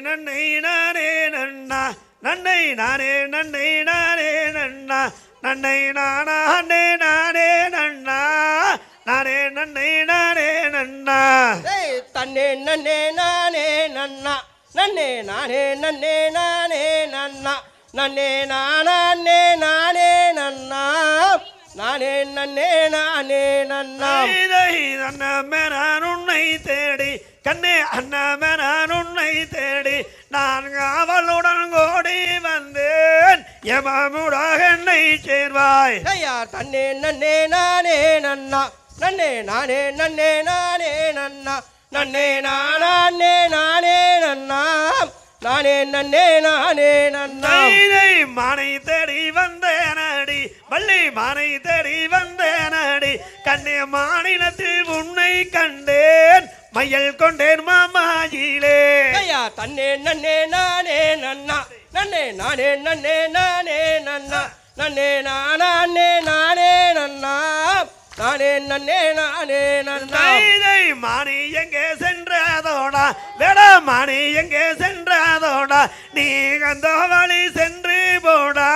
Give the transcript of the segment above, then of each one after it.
நன்னை நானே நன்னா நன்னை நானே நன்னை நானே நன்னா நன்னை நானே நானே நன்னா நானே நன்னை நானே நன்னா ஏய், தன்னே நன்னே நானே நன்னா நன்னே நானே நன்னே நானே நன்னா நன்னே நானே நானே நன்னா நானே நன்னே நானே நன்னா இதை அண்ணமே நான் உன்னை தேடி கண்ணே அண்ணமே நான் உன்னை தேடி நான் அவளுடன் கோடி வந்தேன் எமமுடாக என்னை சேர்வாய் ஐயா தன்னே நன்னே நானே நன்னா நன்னே நானே நன்னே நானே நன்னா நன்னே நானே நானே நன்னா நானே நன்னே நானே நன்னா இதை மானை தேடி வந்தேனடி வள்ளி மானை தேடி வந்தேனடி கண்ணே மாநிலத்தில் உன்னை கண்டேன் மையல் கொண்டேன் மாமாயிலே ஐயா தன்னே நன்னே நானே நன்னா நன்னே நானே நன்னே நானே நன்னா நன்னே நானே நானே நன்னா நானே நன்னே நானே நன்னா இதை மானி எங்கே சென்றதோடா வேட மானி எங்கே சென்றதோடா நீ அந்த வழி சென்று போடா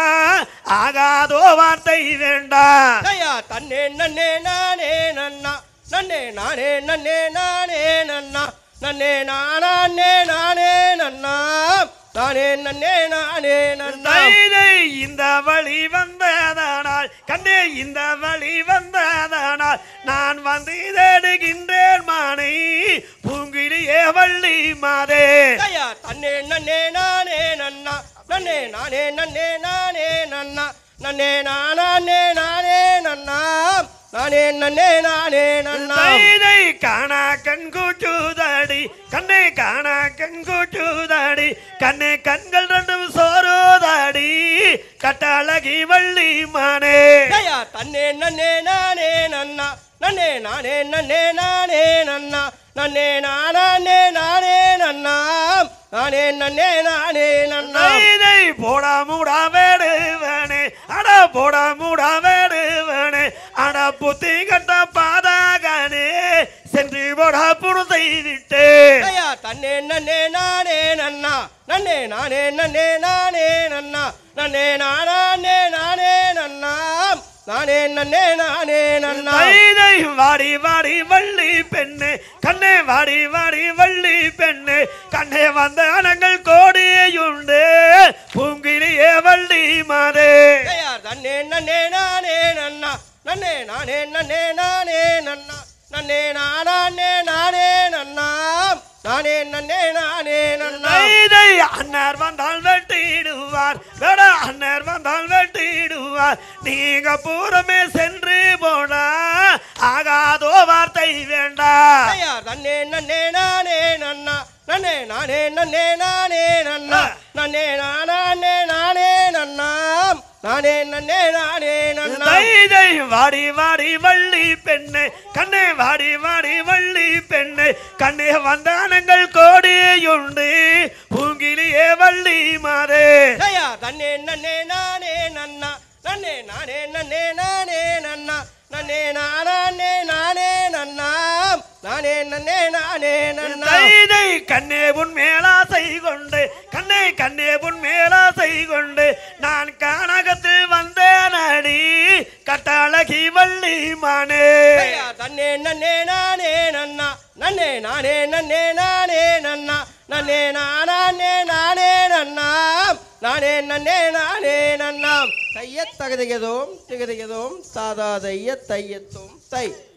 ஆகாதோ வார்த்தை வேண்டா ஐயா தன்னே நன்னே நானே நன்னா நன்னே நானே நன்னே நானே நன்னா நன்னே நானே நானே நன்னா நானே நன்னே நானே நன்னா இதை இந்த வழி வந்ததனால் கண்டே இந்த வழி வந்ததனால் நான் வந்து தேடுகின்றேன் மானை பூங்கிலியே வள்ளி மாதே ஐயா தன்னே நன்னே நானே நன்னா நன்னே நானே நன்னே நானே நன்னா நன்னே நானே நானே நன்னா நானே நன்னே நானே நன்னா இதை காணா கண் கூச்சுதடி கண்ணை காணா கண் கூச்சுதடி கண்ணை கண்கள் ரெண்டும் சோறுதடி கட்டழகி வள்ளி மானே ஐயா தன்னே நன்னே நானே நன்னா நன்னே நானே நன்னே நானே நன்னா நன்னே நானே நானே நன்னா நானே நன்னே நானே நன்னா இதை போடா மூடா வேடுவனே அட போடா மூடா வேடுவனே அட புத்தி கட்ட பாதாகனே சென்று போடா புறத்தை விட்டு ஐயா தன்னே நன்னே நானே நன்னா நன்னே நானே நன்னே நானே நன்னா நன்னே நானே நானே நன்னா நானே நன்னே நானே நன்னா தைதை வாடி வாடி வள்ளி பெண்ணே கண்ணே வாடி வாடி வள்ளி பெண்ணே கண்ணே வந்த அனங்கள் கோடியுண்டு பூங்கிலியே வள்ளி மாதே ஐயா தன்னே நன்னே நானே நன்னா நன்னே நானே நன்னே நானே நன்னா நன்னே நானே நானே நன்னா நானே நன்னே நானே நன்னா தைதை அண்ணர் வந்தால் வெட்டிடுவார் வேட அண்ணர் வந்தால் வெட்டிடுவார் நீங்க பூரமே சென்று போனா ஆகாதோ வார்த்தை வேண்டாம் ஐயா தன்னே நன்னே நானே நன்னா நன்னே நானே நன்னே நானே நன்னா நன்னே நானே நானே நன்னா நானே நன்னே நானே நன்னா தைதை வாடி வாடி வள்ளி பெண்ணே கண்ணே வாடி வாடி வள்ளி பெண்ணே கண்ணே வந்தானங்கள் கோடியுண்டு பூங்கிலியே வள்ளி மாதே ஐயா தன்னே நன்னே நானே நன்னா நன்னே நானே நன்னே நானே நன்னா நன்னே நானே நானே நன்னா நானே நன்னே நானே நன்னா தைதை கண்ணே உன் மேலாசை கொண்டு கண்ணே கண்ணே உன் மேலாசை கொண்டு நான் கானகத்தில் வந்தேன் அடி கட்டழகி வள்ளி மானே ஐயா தன்னே நன்னே நானே நன்னா நன்னே நானே நன்னே நானே நன்னா நன்னே நானே நானே நன்னா நானே நன்னே நானே நன்னா தைய தகதிகதோம் திகதிகதோம் சாதா தைய தையத்தோம் தை